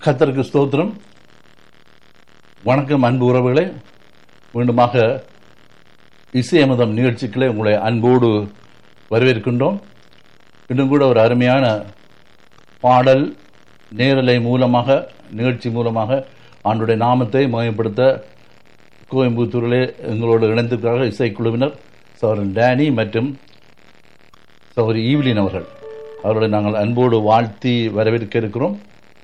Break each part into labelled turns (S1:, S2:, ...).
S1: கத்தருக்கு ஸ்தோத்திரம் வணக்கம் அன்பு உறவுகளே மீண்டுமாக இசையமதம் நிகழ்ச்சிகளை உங்களை அன்போடு வரவேற்கின்றோம் இன்னும் கூட ஒரு அருமையான பாடல் நேரலை மூலமாக நிகழ்ச்சி மூலமாக ஆண்டுடைய நாமத்தை மயப்படுத்த கோயம்புத்தூரிலே எங்களோடு இணைந்திருக்கிறார்கள் இசைக்குழுவினர் சௌரன் டேனி மற்றும் சௌரி ஈவ்லின் அவர்கள் அவர்களை நாங்கள் அன்போடு வாழ்த்தி வரவேற்க இருக்கிறோம்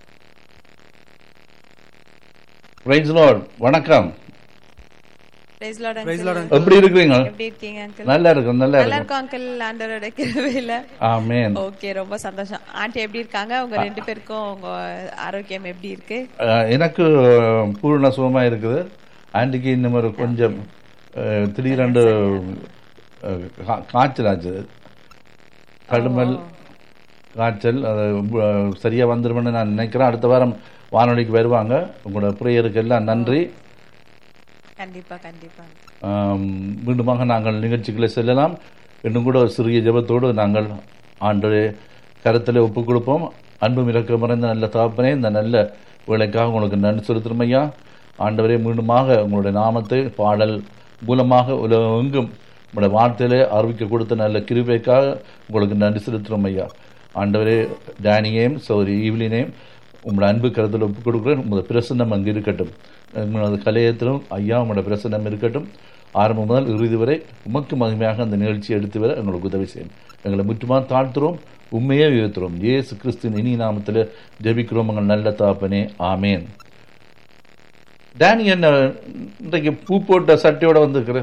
S1: Praise the Lord. வணக்கம்
S2: Praise Lord,
S3: Praise
S2: uncle.
S3: Lord, uncle.
S1: எப்படி இருக்கிறீங்க
S2: எப்படி இருக்கீங்க அங்கிள்
S1: நல்லா இருக்கும் நல்லா
S2: நல்லா
S1: இருக்கும்
S2: இருக்கும் அங்கிள் ஆண்டவரோட கிருபையில
S1: ஆமேன்
S2: ஓகே ரொம்ப சந்தோஷம் ஆண்டி எப்படி இருக்காங்க உங்க ரெண்டு பேருக்கும் உங்க ஆரோக்கியம் எப்படி இருக்கு
S1: அஹ், எனக்கு பூர்ண சுகமா இருக்குது ஆண்டிக்கு இன்னும் ஒரு கொஞ்சம் அஹ், திடீரென்று அஹ், கா- காய்ச்சல் ஆச்சு கடுமல் காய்ச்சல் அது அஹ், சரியா வந்துருமென்னு நான் நினைக்கிறேன் அடுத்த வாரம் வானொலிக்கு வருவாங்க உங்களோட ப்ரேயருக்கு எல்லாம் நன்றி
S2: கண்டிப்பா கண்டிப்பா
S1: ஆம், மீண்டுமாக நாங்கள் நிகழ்ச்சிகளை செல்லலாம் இன்னும் கூட ஒரு சிறிய ஜெபத்தோடு நாங்கள் ஆண்டு கருத்தில் ஒப்புக் கொடுப்போம் அன்பும் இறக்க மறைந்த நல்ல தகப்பனே இந்த நல்ல வேலைக்காக உங்களுக்கு நன்றி செலுத்துறோம் ஐயா ஆண்டவரே மீண்டுமாக உங்களுடைய நாமத்தை பாடல் மூலமாக உலகெங்கும் உங்களுடைய வார்த்தையிலே அறிவிக்க கொடுத்த நல்ல கிருபைக்காக உங்களுக்கு நன்றி செலுத்துறோம் ஐயா ஆண்டவரே டேனியையும் சௌரி ஈவ்லினையும் உங்களோட அன்பு கருத்தில் ஒப்புக் கொடுக்குறேன் உங்களோட பிரசன்னம் அங்கு இருக்கட்டும் உங்களது கலையத்திலும் ஐயா உங்களோட பிரசன்னம் இருக்கட்டும் ஆரம்பம் முதல் இறுதி வரை உமக்கு மகிமையாக அந்த நிகழ்ச்சியை எடுத்து வர எங்களுக்கு உதவி செய்யும் எங்களை முற்றுமா தாழ்த்துறோம் உண்மையே உயர்த்துறோம் இயேசு கிறிஸ்துவின் இனி நாமத்தில் ஜெபிக்கிறோம் எங்கள் நல்ல தாப்பனே ஆமேன் டேனி என்ன இன்றைக்கு பூ போட்ட சட்டையோட வந்திருக்கிற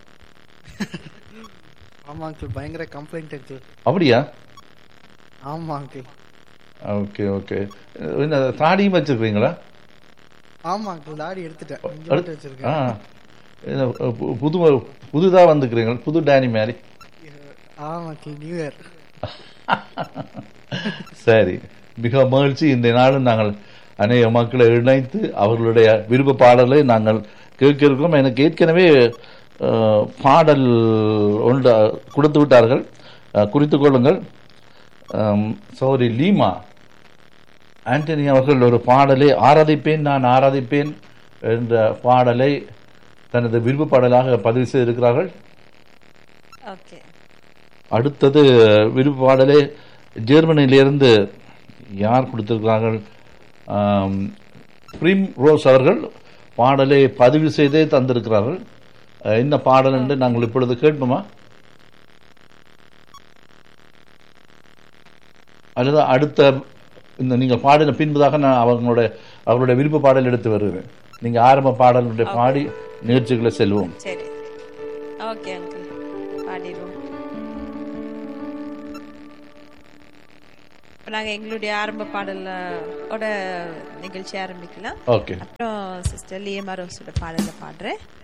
S3: ஆமா அங்கிள் பயங்கர கம்ப்ளைண்ட் அங்கிள்
S1: அப்படியா
S3: ஆமா அங்கிள்
S1: ஓகே ஓகே என்ன தாடியும் வச்சிருக்கிறீங்களா
S3: ஆமா அங்கிள் தாடி எடுத்துட்டேன் இங்க
S1: அடுத்து-
S3: மட்டும் வச்சிருக்கேன்
S1: ஆ என்ன, பு- புது புதுதாக வந்துக்கிறீங்க புது டேனி மாதிரி
S3: ஆமா அங்கிள் நியூ இயர்
S1: சரி மிக மகிழ்ச்சி இந்த நாளும் நாங்கள் அநேக மக்களை இணைத்து அவர்களுடைய விருப்ப பாடலை நாங்கள் கேட்க இருக்கோம் எனக்கு ஏற்கனவே அஹ், பாடல் ஒன்று கொடுத்து விட்டார்கள் அஹ், குறித்துக் கொள்ளுங்கள் சௌரி லீமா ஆண்டனி அவர்கள் ஒரு பாடலை ஆராதிப்பேன் நான் ஆராதிப்பேன் என்ற பாடலை தனது விருப்ப பாடலாக பதிவு செய்திருக்கிறார்கள்
S2: ஓகே
S1: அடுத்தது விருப்ப பாடலே ஜெர்மனியிலிருந்து யார் கொடுத்திருக்கிறார்கள் ஆம், பிரிம் ரோஸ் அவர்கள் பாடலை பதிவு செய்தே தந்திருக்கிறார்கள் அஹ், என்ன பாடல் என்று நாங்கள் இப்பொழுது கேட்போமா அல்லது அடுத்த இந்த நீங்கள் பாடின பின்பதாக நான் அவங்களுடைய அவர்களுடைய விருப்ப பாடல் எடுத்து வருகிறேன் நீங்க ஆரம்ப பாடலுடைய பாடி நிகழ்ச்சிகளை செல்வோம்
S2: சரி ஓகே அங்கிள் பாடிடுவோம் இப்ப நாங்க எங்களுடைய ஆரம்ப பாடல் ஓட நிகழ்ச்சி ஆரம்பிக்கலாம்
S1: ஓகே
S2: அப்புறம் சிஸ்டர் லியமா ரோஸோட பாடல பாடுறேன்